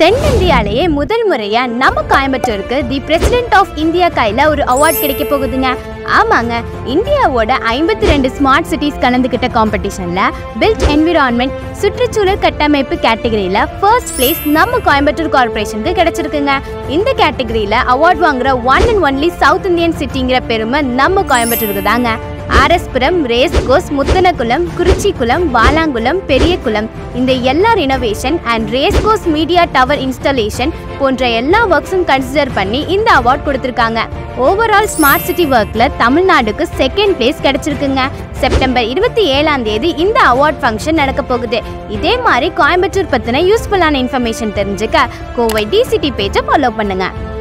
தென்னிந்தியாலேயே முதல் முறையா நம்ம கோயம்புத்தூருக்கு தி பிரசிடென்ட் ஆஃப் இந்தியா கையில ஒரு அவார்ட் கிடைக்க போகுதுங்க ஆமாங்க இந்தியாவோட ஐம்பத்தி ரெண்டு ஸ்மார்ட் சிட்டிஸ் கலந்துக்கிட்ட காம்படிஷன்ல பில்ட் என்விரான்மெண்ட் சுற்றுச்சூழல் கட்டமைப்பு கேட்டகரியில ஃபர்ஸ்ட் பிளேஸ் நம்ம கோயம்புத்தூர் கார்பரேஷனுக்கு கிடைச்சிருக்குங்க இந்த கேட்டகரியில அவார்ட் வாங்குற one and only south Indian சிட்டிங்கிற பெருமை நம்ம கோயம்புத்தூருக்கு தாங்க ஆர்எஸ்புரம் ரேஸ் கோஸ் முத்தனகுளம் குறிச்சிக்குளம் வாலாங்குளம் பெரியகுளம் இந்த எல்லா renovation and race course media tower installation போன்ற எல்லா ஒர்க்ஸும் கன்சிடர் பண்ணி இந்த அவார்ட் கொடுத்துருக்காங்க ஓவரால் ஸ்மார்ட் சிட்டி ஒர்க்ல தமிழ்நாடுக்கு செகண்ட் பிளேஸ் கிடைச்சிருக்குங்க செப்டம்பர் இருபத்தி ஏழாம் தேதி இந்த அவார்ட் ஃபங்க்ஷன் நடக்க போகுது இதே மாதிரி கோயம்புத்தூர் பத்தின யூஸ்ஃபுல்லான இன்ஃபர்மேஷன் தெரிஞ்சுக்க கோவை டிசிடி பேஜை ஃபாலோ பண்ணுங்க